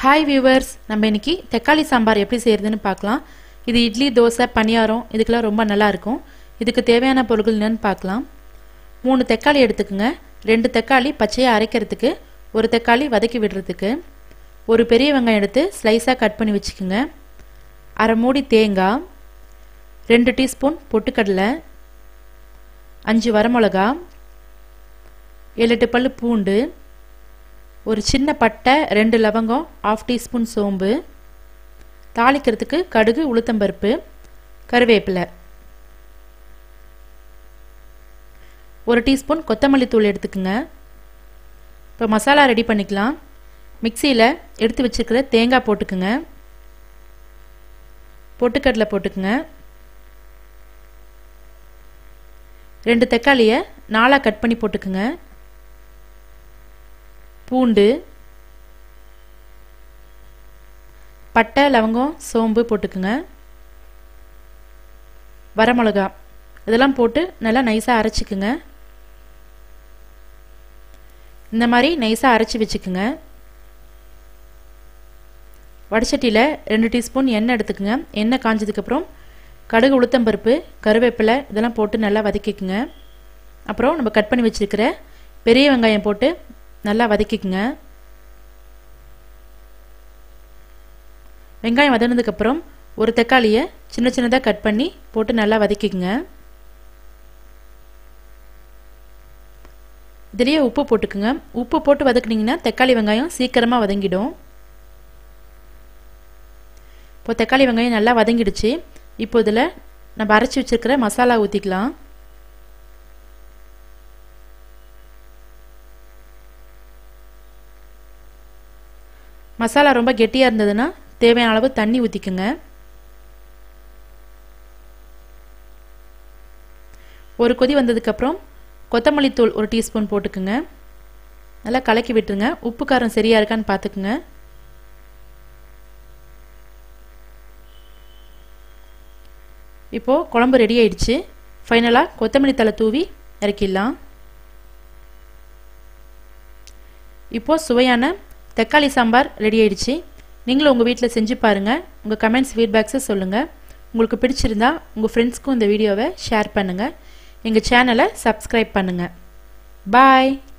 hi viewers நம்ம இன்னைக்கு தக்காளி சாம்பார் எப்படி செய்யறதுன்னு பார்க்கலாம் இது இட்லி தோசை பணியாரம் இதுக்கெல்லாம் ரொம்ப நல்லா இருக்கும் இதுக்கு தேவையான பொருட்கள் என்னன்னு பார்க்கலாம் மூணு தக்காளி எடுத்துக்கோங்க ரெண்டு தக்காளி பச்சையாக அரைக்கிறதுக்கு ஒரு தக்காளி வதக்கி விடுறதுக்கு ஒரு பெரிய வெங்காயம் எடுத்து ஸ்லைஸாக கட் பண்ணி வச்சுக்கோங்க அரை மூடி தேங்காய் ரெண்டு டீஸ்பூன் பொட்டுக்கடலை அஞ்சு வரமிளகா ஏழு எட்டு பல்லு பூண்டு ஒரு சின்ன பட்டை ரெண்டு லவங்கம் ஆஃப் டீஸ்பூன் சோம்பு தாளிக்கிறதுக்கு கடுகு உளுத்தம்பருப்பு கருவேப்பிலை ஒரு டீஸ்பூன் கொத்தமல்லி தூள் எடுத்துக்கோங்க இப்போ மசாலா ரெடி பண்ணிக்கலாம் மிக்சியில் எடுத்து வச்சுருக்கிற தேங்காய் போட்டுக்குங்க பொட்டுக்கடலை போட்டுக்குங்க ரெண்டு தக்காளியை நாலாக கட் பண்ணி போட்டுக்குங்க பூண்டு பட்டை லவங்கம் சோம்பு போட்டுக்குங்க வரமிளகா இதெல்லாம் போட்டு நல்லா நைஸாக அரைச்சிக்குங்க இந்த மாதிரி நைஸாக அரைச்சி வச்சுக்குங்க வடச்சட்டியில் ரெண்டு டீஸ்பூன் எண்ணெய் எடுத்துக்கோங்க எண்ணெய் காஞ்சதுக்கப்புறம் கடுகு உளுத்தம்பருப்பு கருவேப்பிலை இதெல்லாம் போட்டு நல்லா வதக்கிக்குங்க அப்புறம் நம்ம கட் பண்ணி வச்சுருக்கிற பெரிய வெங்காயம் போட்டு நல்லா வதக்கிக்குங்க வெங்காயம் வதங்கினதுக்கப்புறம் ஒரு தக்காளியை சின்ன சின்னதாக கட் பண்ணி போட்டு நல்லா வதக்கிக்குங்க இதுலேயே உப்பு போட்டுக்குங்க உப்பு போட்டு வதக்குனீங்கன்னா தக்காளி வெங்காயம் சீக்கிரமாக வதங்கிடும் இப்போ தக்காளி வெங்காயம் நல்லா வதங்கிடுச்சு இப்போ இதில் நம்ம அரைச்சி வச்சுருக்கிற மசாலா ஊற்றிக்கலாம் மசாலா ரொம்ப கெட்டியாக இருந்ததுன்னா தேவையான அளவு தண்ணி ஊற்றிக்குங்க ஒரு கொதி வந்ததுக்கப்புறம் கொத்தமல்லி தூள் ஒரு டீஸ்பூன் போட்டுக்குங்க நல்லா கலக்கி விட்டுருங்க உப்பு காரம் சரியாக இருக்கான்னு பார்த்துக்குங்க இப்போது குழம்பு ரெடி ஆயிடுச்சு ஃபைனலாக கொத்தமல்லி தலை தூவி இறக்கிடலாம் இப்போது சுவையான தக்காளி சாம்பார் ரெடி ஆயிடுச்சு நீங்களும் உங்கள் வீட்டில் செஞ்சு பாருங்கள் உங்கள் கமெண்ட்ஸ் ஃபீட்பேக்ஸை சொல்லுங்கள் உங்களுக்கு பிடிச்சிருந்தா உங்கள் ஃப்ரெண்ட்ஸ்க்கும் இந்த வீடியோவை ஷேர் பண்ணுங்கள் எங்கள் சேனலை சப்ஸ்கிரைப் பண்ணுங்கள் பாய்